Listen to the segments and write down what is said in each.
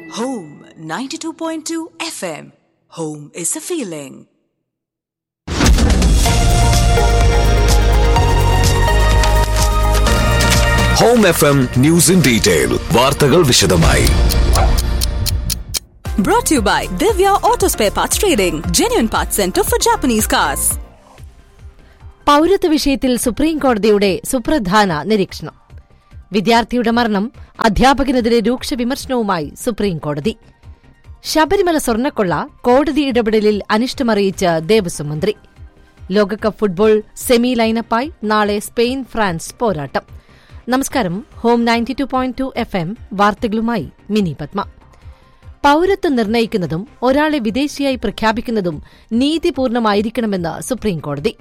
Home 92.2 FM. Home is a feeling. Home F M news in detail വാർത്തകൾ വിശദമായി Brought to you by Divya Auto Spare Parts Trading, genuine parts center for Japanese cars. പൌരത്വ വിഷയത്തിൽ supreme കോടതിയുടെ സുപ്രധാന നിരീക്ഷണം വിദ്യാർത്ഥിയുടെ മരണം അധ്യാപകനെതിരെ രൂക്ഷ വിമർശനവുമായി സുപ്രീം കോടതി ശബരിമല സ്വർണ്ണക്കൊള്ള കോടതി ഇടപെടലിൽ അനിഷ്ടമറിയിച്ച് ദേവസ്വം മന്ത്രി ലോകകപ്പ് ഫുട്ബോൾ സെമി ലൈനപ്പായി നാളെ സ്പെയിൻ ഫ്രാൻസ് പോരാട്ടം നമസ്കാരം Home ninety two point two F M വാർത്തകളുമായി മിനി പത്മ പൌരത്വം നിർണയിക്കുന്നതും ഒരാളെ വിദേശിയായി പ്രഖ്യാപിക്കുന്നതും നീതിപൂർണമായിരിക്കണമെന്ന് സുപ്രീം കോടതി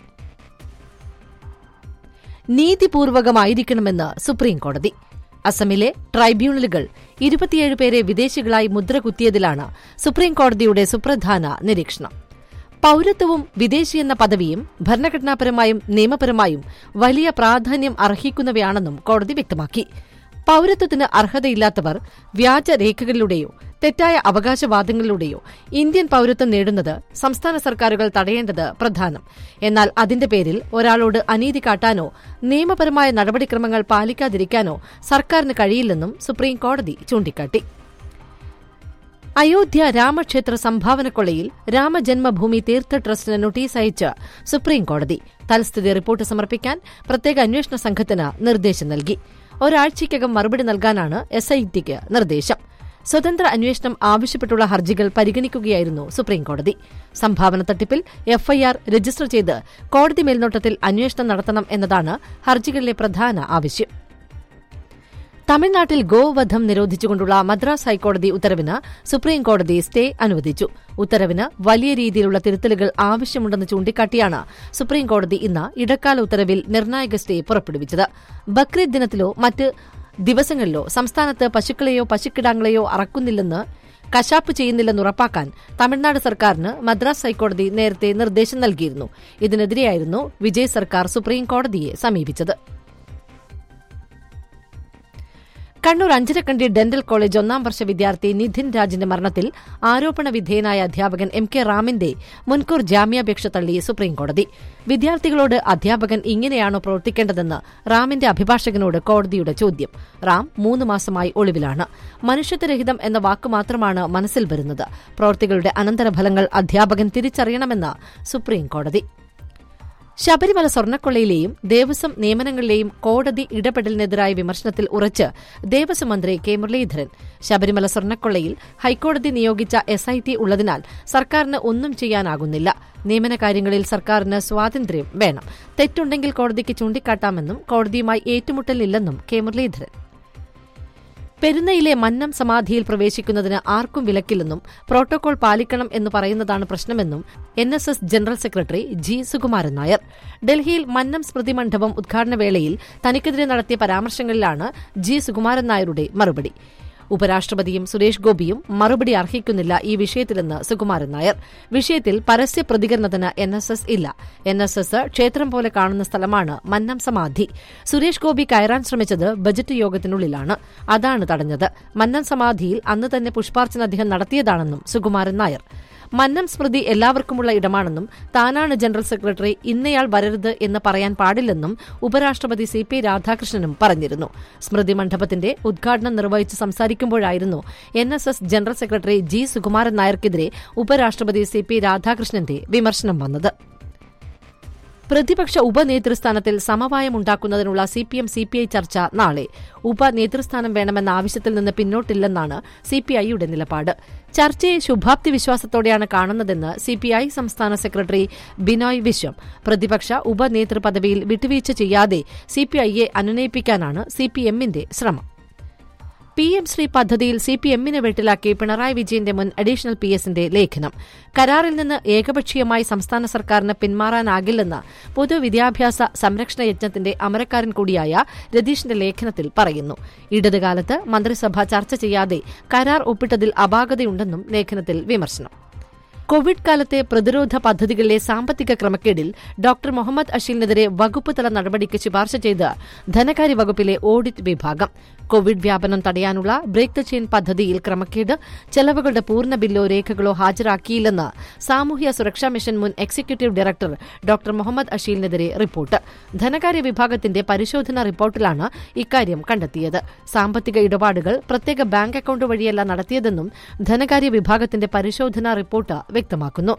നീതിപൂർവകമായിരിക്കണമെന്ന് സുപ്രീം കോടതി അസമിലെ ട്രൈബ്യൂണലുകൾ ഇരുപത്തിയേഴ് പേരെ വിദേശികളായി മുദ്രകുത്തിയതിലാണ് സുപ്രീം കോടതിയുടെ സുപ്രധാന നിരീക്ഷണം പൌരത്വവും വിദേശിയെന്ന പദവിയും ഭരണഘടനാപരമായും നിയമപരമായും വലിയ പ്രാധാന്യം അർഹിക്കുന്നവയാണെന്നും കോടതി വ്യക്തമാക്കി പൌരത്വത്തിന് അർഹതയില്ലാത്തവർ വ്യാജരേഖകളിലൂടെയോ തെറ്റായ അവകാശവാദങ്ങളിലൂടെയോ ഇന്ത്യൻ പൌരത്വം നേടുന്നത് സംസ്ഥാന സർക്കാരുകൾ തടയേണ്ടത് പ്രധാനം എന്നാൽ അതിന്റെ പേരിൽ ഒരാളോട് അനീതി കാട്ടാനോ നിയമപരമായ നടപടിക്രമങ്ങൾ പാലിക്കാതിരിക്കാനോ സർക്കാരിന് കഴിയില്ലെന്നും സുപ്രീം കോടതി ചൂണ്ടിക്കാട്ടി അയോധ്യ രാമക്ഷേത്ര സംഭാവനക്കൊള്ളയിൽ രാമജന്മഭൂമി തീർത്ഥ ട്രസ്റ്റിന് നോട്ടീസ് അയച്ച് സുപ്രീം കോടതി തൽസ്ഥിതി റിപ്പോർട്ട് സമർപ്പിക്കാൻ പ്രത്യേക അന്വേഷണ സംഘത്തിന് നിർദ്ദേശം നൽകി ഒരാഴ്ചയ്ക്കകം മറുപടി നൽകാനാണ് എസ്ഐടിക്ക് നിർദ്ദേശം സ്വതന്ത്ര അന്വേഷണം ആവശ്യപ്പെട്ടുള്ള ഹർജികൾ പരിഗണിക്കുകയായിരുന്നു സുപ്രീംകോടതി സംഭാവന തട്ടിപ്പിൽ എഫ്ഐആർ രജിസ്റ്റർ ചെയ്ത് കോടതി മേൽനോട്ടത്തിൽ അന്വേഷണം നടത്തണം എന്നതാണ് ഹർജികളിലെ പ്രധാന ആവശ്യം തമിഴ്നാട്ടിൽ ഗോവധം നിരോധിച്ചുകൊണ്ടുള്ള മദ്രാസ് ഹൈക്കോടതി ഉത്തരവിന് സുപ്രീം കോടതി സ്റ്റേ അനുവദിച്ചു ഉത്തരവിന് വലിയ രീതിയിലുള്ള തിരുത്തലുകൾ ആവശ്യമുണ്ടെന്ന് ചൂണ്ടിക്കാട്ടിയാണ് സുപ്രീം കോടതി ഇന്ന് ഇടക്കാല ഉത്തരവിൽ നിർണായക സ്റ്റേ പുറപ്പെടുവിച്ചത് ബക്രീദ് ദിനത്തിലോ മറ്റ് ദിവസങ്ങളിലോ സംസ്ഥാനത്ത് പശുക്കളെയോ പശുക്കിടാങ്ങളെയോ അറക്കുന്നില്ലെന്ന് കശാപ്പ് ചെയ്യുന്നില്ലെന്ന് ഉറപ്പാക്കാൻ തമിഴ്നാട് സർക്കാരിന് മദ്രാസ് ഹൈക്കോടതി നേരത്തെ നിർദ്ദേശം നൽകിയിരുന്നു ഇതിനെതിരെയായിരുന്നു വിജയ് സർക്കാർ സുപ്രീം കോടതിയെ സമീപിച്ചത് കണ്ണൂർ അഞ്ചരക്കണ്ടി ഡെന്റൽ കോളേജ് ഒന്നാം വർഷ വിദ്യാർത്ഥി നിധിൻ രാജിന്റെ മരണത്തിൽ ആരോപണ വിധേയനായ അധ്യാപകൻ എം കെ റാമിന്റെ മുൻകൂർ ജാമ്യാപേക്ഷ തള്ളി സുപ്രീംകോടതി വിദ്യാർത്ഥികളോട് അധ്യാപകൻ ഇങ്ങനെയാണോ പ്രവർത്തിക്കേണ്ടതെന്ന് റാമിന്റെ അഭിഭാഷകനോട് കോടതിയുടെ ചോദ്യം റാം മൂന്ന് മാസമായി ഒളിവിലാണ് മനുഷ്യത്വരഹിതം എന്ന വാക്ക് മാത്രമാണ് മനസ്സിൽ വരുന്നത് പ്രവൃത്തികളുടെ അനന്തരഫലങ്ങൾ അധ്യാപകൻ തിരിച്ചറിയണമെന്ന് സുപ്രീംകോടതി ശബരിമല സ്വർണ്ണക്കൊള്ളയിലെയും ദേവസ്വം നിയമനങ്ങളിലെയും കോടതി ഇടപെടലിനെതിരായ വിമർശനത്തിൽ ഉറച്ച് ദേവസ്വം മന്ത്രി കെ മുരളീധരൻ ശബരിമല സ്വർണ്ണക്കൊള്ളയിൽ ഹൈക്കോടതി നിയോഗിച്ച എസ്ഐടി ഉള്ളതിനാൽ സർക്കാരിന് ഒന്നും ചെയ്യാനാകുന്നില്ല നിയമനകാര്യങ്ങളിൽ സർക്കാരിന് സ്വാതന്ത്ര്യം വേണം തെറ്റുണ്ടെങ്കിൽ കോടതിക്ക് ചൂണ്ടിക്കാട്ടാമെന്നും കോടതിയുമായി ഏറ്റുമുട്ടലില്ലെന്നും കെ മുരളീധരൻ പെരുന്നയിലെ മന്നം സമാധിയിൽ പ്രവേശിക്കുന്നതിന് ആർക്കും വിലക്കില്ലെന്നും പ്രോട്ടോകോൾ പാലിക്കണം എന്ന് പറയുന്നതാണ് പ്രശ്നമെന്നും N S S general secretary G Sukumaran Nair ഡൽഹിയിൽ മന്നം സ്മൃതി മണ്ഡപം ഉദ്ഘാടന വേളയിൽ തനിക്കെതിരെ നടത്തിയ പരാമർശങ്ങളിലാണ് ജി സുകുമാരൻ നായരുടെ മറുപടി ഉപരാഷ്ട്രപതിയും സുരേഷ് ഗോപിയും മറുപടി അർഹിക്കുന്നില്ല ഈ വിഷയത്തിലെന്ന് സുകുമാരൻ നായർ വിഷയത്തിൽ പരസ്യ പ്രതികരണത്തിന് എൻ എസ് എസ് ഇല്ല എൻ എസ് എസ് ക്ഷേത്രം പോലെ കാണുന്ന സ്ഥലമാണ് മന്നം സമാധി സുരേഷ് ഗോപി കയറാൻ ശ്രമിച്ചത് ബജറ്റ് യോഗത്തിനുള്ളിലാണ് അതാണ് തടഞ്ഞത് മന്നം സമാധിയിൽ അന്ന് തന്നെ പുഷ്പാർച്ചന അദ്ദേഹം നടത്തിയതാണെന്നും സുകുമാരൻ നായർ മന്നം സ്മൃതി എല്ലാവർക്കുമുള്ള ഇടമാണെന്നും താനാണ് ജനറൽ സെക്രട്ടറി ഇന്നയാൾ വരരുത് എന്ന് പറയാൻ പാടില്ലെന്നും ഉപരാഷ്ട്രപതി സി പി രാധാകൃഷ്ണനും പറഞ്ഞിരുന്നു സ്മൃതി മണ്ഡപത്തിന്റെ ഉദ്ഘാടനം നിർവഹിച്ച് സംസാരിക്കുമ്പോഴായിരുന്നു N S S general secretary G Sukumaran നായർക്കെതിരെ ഉപരാഷ്ട്രപതി സി പി രാധാകൃഷ്ണന്റെ വിമർശനം വന്നത് പ്രതിപക്ഷ ഉപനേതൃസ്ഥാനത്തിൽ സമവായമുണ്ടാക്കുന്നതിനുള്ള C P M C P I ചർച്ച നാളെ ഉപനേതൃസ്ഥാനം വേണമെന്ന ആവശ്യത്തിൽ നിന്ന് പിന്നോട്ടില്ലെന്നാണ് സി പി ഐയുടെ നിലപാട് ചർച്ചയെ ശുഭാപ്തി വിശ്വാസത്തോടെയാണ് കാണുന്നതെന്ന് സി പി ഐ സംസ്ഥാന സെക്രട്ടറി ബിനോയ് വിശ്വം പ്രതിപക്ഷ ഉപനേതൃ പദവിയിൽ വിട്ടുവീഴ്ച ചെയ്യാതെ സി പി ഐയെ അനുനയിപ്പിക്കാനാണ് സി പി എമ്മിന്റെ ശ്രമം പി എം ശ്രീ പദ്ധതിയിൽ സി പി എമ്മിനെ വെട്ടിലാക്കി പിണറായി വിജയന്റെ മുൻ അഡീഷണൽ പി എസിന്റെ ലേഖനം കരാറിൽ നിന്ന് ഏകപക്ഷീയമായി സംസ്ഥാന സർക്കാരിന് പിന്മാറാനാകില്ലെന്ന് പൊതുവിദ്യാഭ്യാസ സംരക്ഷണ യജ്ഞത്തിന്റെ അമരക്കാരൻ കൂടിയായ രതീഷിന്റെ ലേഖനത്തിൽ പറയുന്നു ഇടതുകാലത്ത് മന്ത്രിസഭ ചർച്ച ചെയ്യാതെ കരാർ ഒപ്പിട്ടതിൽ അപാകതയുണ്ടെന്നും ലേഖനത്തിൽ വിമർശനം കോവിഡ് കാലത്തെ പ്രതിരോധ പദ്ധതികളിലെ സാമ്പത്തിക ക്രമക്കേടിൽ ഡോക്ടർ മുഹമ്മദ് അഷീലിനെതിരെ വകുപ്പ് തല നടപടിക്ക് ശുപാർശ ചെയ്ത് ധനകാര്യ വകുപ്പിലെ ഓഡിറ്റ് വിഭാഗം കോവിഡ് വ്യാപനം തടയാനുള്ള ബ്രേക്ക് ദ ചെയിൻ പദ്ധതിയിൽ ക്രമക്കേട് ചെലവുകളുടെ പൂർണ്ണ ബില്ലോ രേഖകളോ ഹാജരാക്കിയില്ലെന്ന് സാമൂഹ്യ സുരക്ഷാ മിഷൻ മുൻ എക്സിക്യൂട്ടീവ് ഡയറക്ടർ ഡോക്ടർ മുഹമ്മദ് അഷീലിനെതിരെ റിപ്പോർട്ട് ധനകാര്യ വിഭാഗത്തിന്റെ പരിശോധനാ റിപ്പോർട്ടിലാണ് ഇക്കാര്യം കണ്ടെത്തിയത് സാമ്പത്തിക ഇടപാടുകൾ പ്രത്യേക ബാങ്ക് അക്കൌണ്ട് വഴിയല്ല നടത്തിയതെന്നും ധനകാര്യ വിഭാഗത്തിന്റെ പരിശോധനാ റിപ്പോർട്ട് വ്യക്തമാക്കുന്നു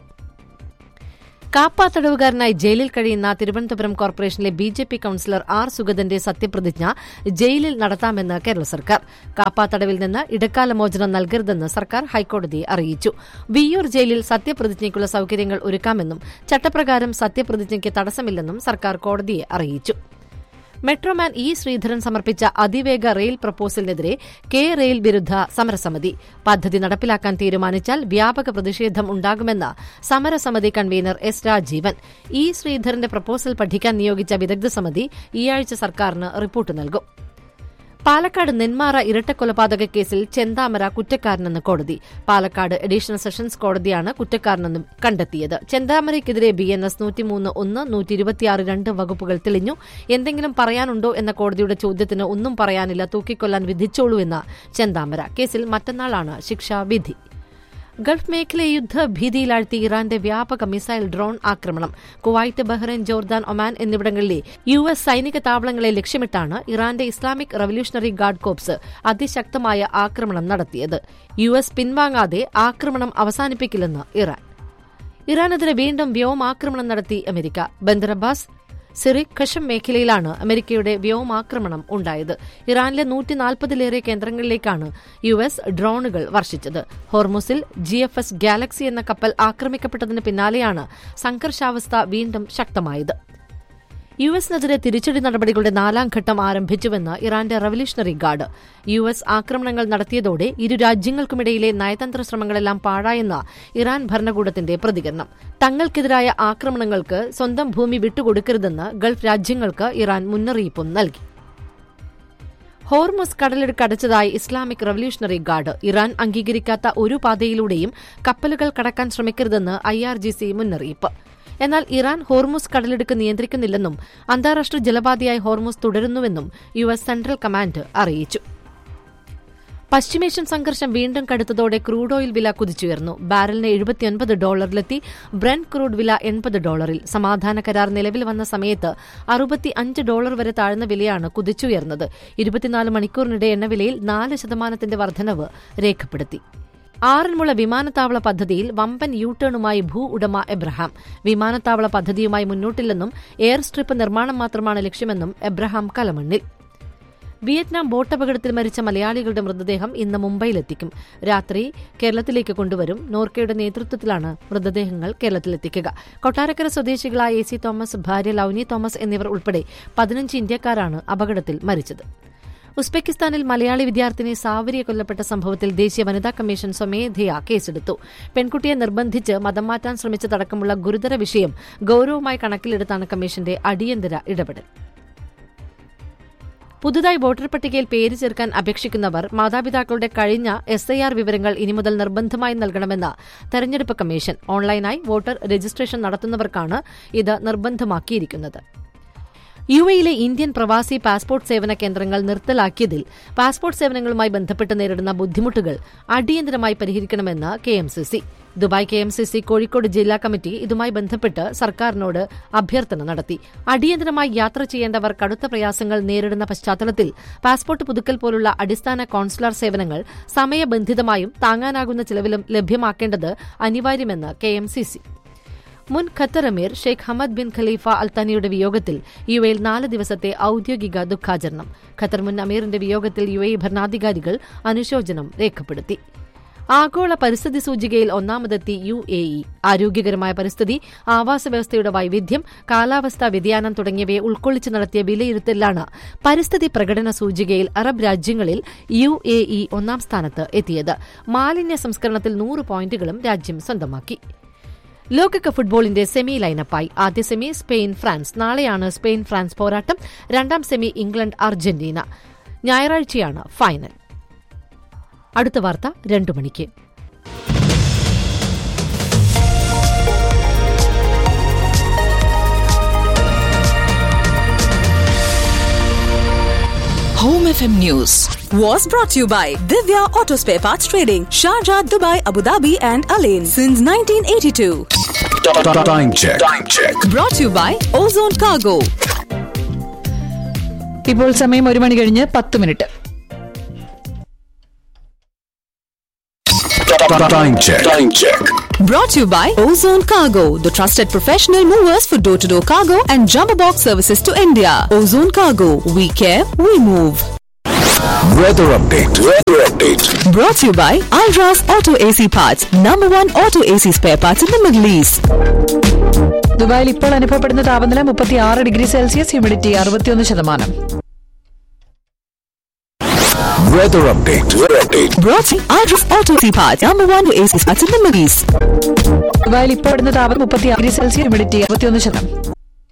കാപ്പ തടവുകാരനായി ജയിലിൽ കഴിയുന്ന തിരുവനന്തപുരം കോർപ്പറേഷനിലെ B J P councillor R സുഗതന്റെ സത്യപ്രതിജ്ഞ ജയിലിൽ നടത്താമെന്ന് കേരള സർക്കാർ കാപ്പ തടവിൽ നിന്ന് ഇടക്കാല മോചനം നൽകരുതെന്ന് സർക്കാർ ഹൈക്കോടതിയെ അറിയിച്ചു വിയ്യൂർ ജയിലിൽ സത്യപ്രതിജ്ഞയ്ക്കുള്ള സൌകര്യങ്ങൾ ഒരുക്കാമെന്നും ചട്ടപ്രകാരം സത്യപ്രതിജ്ഞയ്ക്ക് തടസ്സമില്ലെന്നും സർക്കാർ കോടതിയെ അറിയിച്ചു മെട്രോമാൻ ഇ ശ്രീധരൻ സമർപ്പിച്ച അതിവേഗ റെയിൽ പ്രപ്പോസലിനെതിരെ കെ റെയിൽ വിരുദ്ധ സമരസമിതി പദ്ധതി നടപ്പിലാക്കാൻ തീരുമാനിച്ചാൽ വ്യാപക പ്രതിഷേധം ഉണ്ടാകുമെന്ന് സമരസമിതി കൺവീനർ എസ് രാജീവൻ ഇ ശ്രീധരന്റെ പ്രപ്പോസൽ പഠിക്കാൻ നിയോഗിച്ച വിദഗ്ധ സമിതി ഈയാഴ്ച സർക്കാരിന് റിപ്പോർട്ട് നൽകും പാലക്കാട് നെന്മാറ ഇരട്ടക്കൊലപാതക കേസിൽ ചെന്താമര കുറ്റക്കാരനെന്ന് കോടതി പാലക്കാട് അഡീഷണൽ സെഷൻസ് കോടതിയാണ് കുറ്റക്കാരനെന്ന് കണ്ടെത്തിയത് ചെന്താമരയ്ക്കെതിരെ ബി എൻ എസ് നൂറ്റിമൂന്ന് ഒന്ന് നൂറ്റി ഇരുപത്തിയാറ് രണ്ട് വകുപ്പുകൾ തെളിഞ്ഞു എന്തെങ്കിലും പറയാനുണ്ടോ എന്ന കോടതിയുടെ ചോദ്യത്തിന് ഒന്നും പറയാനില്ല തൂക്കിക്കൊല്ലാൻ വിധിച്ചോളൂ എന്ന ചെന്താമര കേസിൽ മറ്റന്നാളാണ് ശിക്ഷാവിധി ഗൾഫ് മേഖലയെ യുദ്ധഭീതിയിലാഴ്ത്തി ഇറാന്റെ വ്യാപക മിസൈൽ ഡ്രോൺ ആക്രമണം കുവൈറ്റ് ബഹ്റൈൻ ജോർദാൻ ഒമാൻ എന്നിവിടങ്ങളിലെ യു എസ് സൈനിക താവളങ്ങളെ ലക്ഷ്യമിട്ടാണ് ഇറാന്റെ ഇസ്ലാമിക് റവല്യൂഷണറി ഗാർഡ് കോപ്സ് അതിശക്തമായ ആക്രമണം നടത്തിയത് യു എസ് പിൻവാങ്ങാതെ ആക്രമണം അവസാനിപ്പിക്കില്ലെന്ന് ഇറാൻ ഇറാനെതിരെ വീണ്ടും വ്യോമാക്രമണം നടത്തി America Bandar Abbas Sirik Qeshm മേഖലയിലാണ് അമേരിക്കയുടെ വ്യോമാക്രമണം ഉണ്ടായത് ഇറാനിലെ നൂറ്റിനാൽപ്പതിലേറെ കേന്ദ്രങ്ങളിലേക്കാണ് യു എസ് ഡ്രോണുകൾ വർഷിച്ചത് ഹോർമുസിൽ ജി എഫ് എസ് ഗാലക്സി എന്ന കപ്പൽ ആക്രമിക്കപ്പെട്ടതിന് പിന്നാലെയാണ് സംഘർഷാവസ്ഥ വീണ്ടും ശക്തമായത് യു എസിനെതിരെ തിരിച്ചടി നടപടികളുടെ നാലാം ഘട്ടം ആരംഭിച്ചുവെന്ന് ഇറാന്റെ റവല്യൂഷണറി ഗാർഡ് യു എസ് ആക്രമണങ്ങൾ നടത്തിയതോടെ ഇരു രാജ്യങ്ങൾക്കുമിടയിലെ നയതന്ത്ര ശ്രമങ്ങളെല്ലാം പാഴായെന്ന ഇറാൻ ഭരണകൂടത്തിന്റെ പ്രതികരണം തങ്ങൾക്കെതിരായ ആക്രമണങ്ങൾക്ക് സ്വന്തം ഭൂമി വിട്ടുകൊടുക്കരുതെന്ന് ഗൾഫ് രാജ്യങ്ങൾക്ക് ഇറാൻ മുന്നറിയിപ്പും നൽകി ഹോർമുസ് കടലിടുക്ക് അടച്ചതായി ഇസ്ലാമിക് റവല്യൂഷണറി ഗാർഡ് ഇറാൻ അംഗീകരിക്കാത്ത ഒരു പാതയിലൂടെയും കപ്പലുകൾ കടക്കാൻ ശ്രമിക്കരുതെന്ന് ഐആർജിസി മുന്നറിയിപ്പ് എന്നാൽ ഇറാൻ ഹോർമുസ് കടലിടുക്ക് നിയന്ത്രിക്കുന്നില്ലെന്നും അന്താരാഷ്ട്ര ജലപാതയായി ഹോർമുസ് തുടരുന്നുവെന്നും യു എസ് സെൻട്രൽ കമാൻഡ് അറിയിച്ചു പശ്ചിമേഷ്യൻ സംഘർഷം വീണ്ടും കടുത്തതോടെ ക്രൂഡ് ഓയിൽ വില കുതിച്ചുയർന്നു ബാരലിന് എഴുപത്തിയൊൻപത് ഡോളറിലെത്തി ബ്രെൻ ക്രൂഡ് വില എൺപത് ഡോളറിൽ സമാധാന കരാർ നിലവിൽ വന്ന സമയത്ത് അറുപത്തി അഞ്ച് ഡോളർ വരെ താഴ്ന്ന വിലയാണ് കുതിച്ചുയർന്നത് ഇരുപത്തിനാല് മണിക്കൂറിനിടെ എണ്ണവിലയിൽ നാല് ശതമാനത്തിന്റെ വർധനവ് രേഖപ്പെടുത്തി ആറന്മുള വിമാനത്താവള പദ്ധതിയിൽ വമ്പൻ യു ടേണുമായി ഭൂ ഉടമ എബ്രഹാം വിമാനത്താവള പദ്ധതിയുമായി മുന്നോട്ടില്ലെന്നും എയർ സ്ട്രിപ്പ് നിർമ്മാണം മാത്രമാണ് ലക്ഷ്യമെന്നും എബ്രഹാം കലമണ്ണിൽ വിയറ്റ്നാം ബോട്ടപകടത്തിൽ മരിച്ച മലയാളികളുടെ മൃതദേഹം ഇന്ന് മുംബൈയിലെത്തിക്കും രാത്രി കേരളത്തിലേക്ക് കൊണ്ടുവരും നോർക്കയുടെ നേതൃത്വത്തിലാണ് മൃതദേഹങ്ങൾ കേരളത്തിലെത്തിക്കുക കൊട്ടാരക്കര സ്വദേശികളായ എ സി തോമസ് ഭാര്യ ലൌനി തോമസ് എന്നിവർ ഉൾപ്പെടെ പതിനഞ്ച് ഇന്ത്യക്കാരാണ് അപകടത്തിൽ മരിച്ചത് ഉസ്ബെക്കിസ്ഥാനിൽ മലയാളി വിദ്യാർത്ഥിനി സാവരിയെ കൊല്ലപ്പെട്ട സംഭവത്തിൽ ദേശീയ വനിതാ കമ്മീഷൻ സ്വമേധയാ കേസെടുത്തു പെൺകുട്ടിയെ നിർബന്ധിച്ച് മതം മാറ്റാൻ ശ്രമിച്ചതടക്കമുള്ള ഗുരുതര വിഷയം ഗൌരവമായി കണക്കിലെടുത്താണ് കമ്മീഷന്റെ അടിയന്തര ഇടപെടൽ പുതുതായി വോട്ടർ പട്ടികയിൽ പേര് ചേർക്കാൻ അപേക്ഷിക്കുന്നവർ മാതാപിതാക്കളുടെ കഴിഞ്ഞ എസ് ഐ ആർ വിവരങ്ങൾ ഇനി മുതൽ നിർബന്ധമായി നൽകണമെന്ന് തെരഞ്ഞെടുപ്പ് കമ്മീഷൻ ഓൺലൈനായി വോട്ടർ രജിസ്ട്രേഷൻ നടത്തുന്നവർക്കാണ് ഇത് നിർബന്ധമാക്കിയിരിക്കുന്നത് യു എയിലെ ഇന്ത്യൻ പ്രവാസി പാസ്പോർട്ട് സേവന കേന്ദ്രങ്ങൾ നിർത്തലാക്കിയതിൽ പാസ്പോർട്ട് സേവനങ്ങളുമായി ബന്ധപ്പെട്ട് നേരിടുന്ന ബുദ്ധിമുട്ടുകൾ അടിയന്തരമായി പരിഹരിക്കണമെന്ന് K M C C Dubai K M C C Kozhikode ജില്ലാ കമ്മിറ്റി ഇതുമായി ബന്ധപ്പെട്ട് സർക്കാരിനോട് അഭ്യർത്ഥന നടത്തി അടിയന്തരമായി യാത്ര ചെയ്യേണ്ടവർ കടുത്ത പ്രയാസങ്ങൾ നേരിടുന്ന പശ്ചാത്തലത്തിൽ പാസ്പോർട്ട് പുതുക്കൽ പോലുള്ള അടിസ്ഥാന കോൺസുലർ സേവനങ്ങൾ സമയബന്ധിതമായും താങ്ങാനാകുന്ന ചിലവിലും ലഭ്യമാക്കേണ്ടത് അനിവാര്യമെന്ന് കെ എം സി സി മുൻ Qatar Emir Sheikh Hamad bin Khalifa അൽത്താനിയുടെ വിയോഗത്തിൽ യു എയിൽ നാല് ദിവസത്തെ ഔദ്യോഗിക ദുഃഖാചരണം ഖത്തർ മുൻ അമീറിന്റെ വിയോഗത്തിൽ യു എ ഭരണാധികാരികൾ അനുശോചനം രേഖപ്പെടുത്തി ആഗോള പരിസ്ഥിതി സൂചികയിൽ ഒന്നാമതെത്തി യു എ ഇ ആരോഗ്യകരമായ പരിസ്ഥിതി ആവാസ വ്യവസ്ഥയുടെ വൈവിധ്യം കാലാവസ്ഥാ വ്യതിയാനം തുടങ്ങിയവയെ ഉൾക്കൊള്ളിച്ച് നടത്തിയ വിലയിരുത്തലാണ് പരിസ്ഥിതി പ്രകടന സൂചികയിൽ അറബ് രാജ്യങ്ങളിൽ യു എ ഇ ഒന്നാം സ്ഥാനത്ത് എത്തിയത് മാലിന്യ സംസ്കരണത്തിൽ നൂറ് പോയിന്റുകളും രാജ്യം സ്വന്തമാക്കി ലോകകപ്പ് ഫുട്ബോളിന്റെ സെമി ലൈനപ്പായി ആദ്യ സെമി സ്പെയിൻ ഫ്രാൻസ് നാളെയാണ് സ്പെയിൻ ഫ്രാൻസ് പോരാട്ടം രണ്ടാം സെമി ഇംഗ്ലണ്ട് അർജന്റീന ഞായറാഴ്ചയാണ് ഫൈനൽ അടുത്ത വാർത്ത രണ്ടു മണിക്ക് Home FM News. Was brought to you by Divya Auto Spare Parts Trading, Sharjah, Dubai, Abu Dhabi, and Alain since 1982. Time check. Time check. Brought to you by Ozone Cargo. ഇപ്പോൾ സമയം ഒരു മണി കഴിഞ്ഞ് പത്ത് minute Time check. Time check. Brought to you by Ozone Cargo, the trusted professional movers for door to door cargo and jumbo box services to India. Ozone Cargo, we care, we move. Weather update. Weather update. Brought to you by Alras Auto AC Parts, number one auto AC spare parts in the Middle East. ദുബായിൽ ഇപ്പോൾ അനുഭവപ്പെടുന്ന താപനില മുപ്പത്തി ആറ് degree Celsius humidity അറുപത്തിയൊന്ന് ശതമാനം Weather update. Weather update. Brought to you Alras Auto AC Parts, number one AC parts in the Middle East. ദുബായിൽ ഇപ്പോൾ ഇടുന്ന താപം മുപ്പത്തി ആറ് ഡിഗ്രി സെൽഷ്യസ് ഹ്യൂമിഡിറ്റി അറുപത്തിയൊന്ന് ശതമാനം